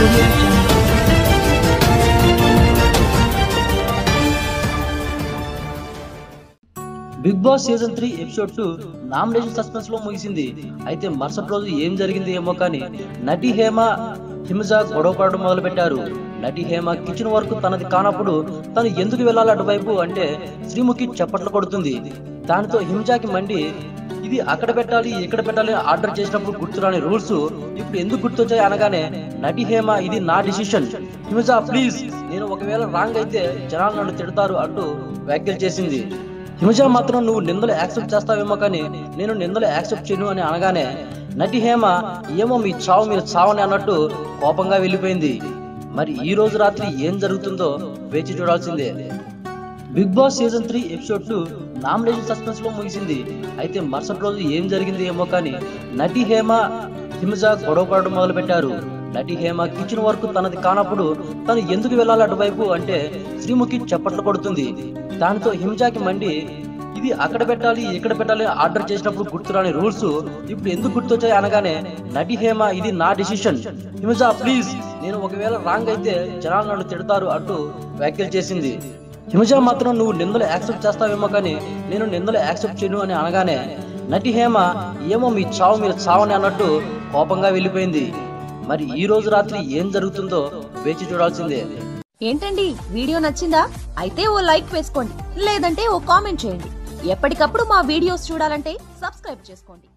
audio jungle. Big Boss season three episode two nomination suspense లో ముగిసింది అయితే మరుసటి రోజు ఏం జరిగింది ఏమో కానీ నటి హేమ హిమజ గొడవ పడడం మొదలు పెట్టారు నటి హేమ కిచెన్ వరకు తనది కానప్పుడు తను ఎందుకు వెళ్ళాలి అటువైపు అంటే శ్రీముఖి చప్పట్లు కొడుతుంది దానితో హిమజాకి మండి ఇది అక్కడ పెట్టాలి ఇక్కడ పెట్టాలి ఆర్డర్ చేసినప్పుడు గుర్తురాని రూల్స్ ఇప్పుడు ఎందుకు గుర్తొచ్చాయి అనగానే నటి హేమ ఇది నా డిసిషన్ హిమజా ప్లీజ్ నేను ఒకవేళ రాంగ్ అయితే జనాలు నన్ను తిడతారు అంటూ వ్యాఖ్యలు చేసింది హిమజ మాత్రం నువ్వు నిందలు యాక్సెప్ట్ చేస్తావేమో కానీ నేను నిందలు యాక్సెప్ట్ చేయను అని అనగానే నటి హేమ ఏమో మీ చావు మీరు చావని అన్నట్టు కోపంగా వెళ్ళిపోయింది మరి ఈ రోజు రాత్రి ఏం జరుగుతుందో వేచి చూడాల్సిందే Big Boss season three episode two nomination suspense లో ముగిసింది అయితే మరుసటి రోజు ఏం జరిగింది ఏమో కానీ నటి హేమ హిమజ గొడవ పడడం మొదలు పెట్టారు నటి హేమ కిచెన్ వరకు తనది కానప్పుడు తను ఎందుకు వెళ్ళాలి అటువైపు అంటే శ్రీముఖి చప్పట్లు కొడుతుంది దానితో హిమజాకి మండి ఇది అక్కడ పెట్టాలి ఇక్కడ పెట్టాలి ఆర్డర్ చేసినప్పుడు గుర్తురాని రూల్స్ ఇప్పుడు ఎందుకు గుర్తొచ్చాయి అనగానే నటి హేమ ఇది నా డిసిషన్ హిమజా ప్లీజ్ నేను ఒకవేళ రాంగ్ అయితే జనాలు నన్ను తిడతారు అంటూ వ్యాఖ్యలు చేసింది హిమజ మాత్రం నువ్వు నిందలు యాక్సెప్ట్ చేస్తావేమో కానీ నేను నిందలు యాక్సెప్ట్ చేయను అని అనగానే నటి హేమ ఏమో మీ చావు మీరు చావని అన్నట్టు కోపంగా వెళ్ళిపోయింది మరి ఈ రోజు రాత్రి ఏం జరుగుతుందో వేచి చూడాల్సిందే ఏంటండి వీడియో నచ్చిందా అయితే ఓ లైక్ వేసుకోండి లేదంటే ఓ కామెంట్ చేయండి ఎప్పటికప్పుడు మా వీడియోస్ చూడాలంటే సబ్స్క్రైబ్ చేసుకోండి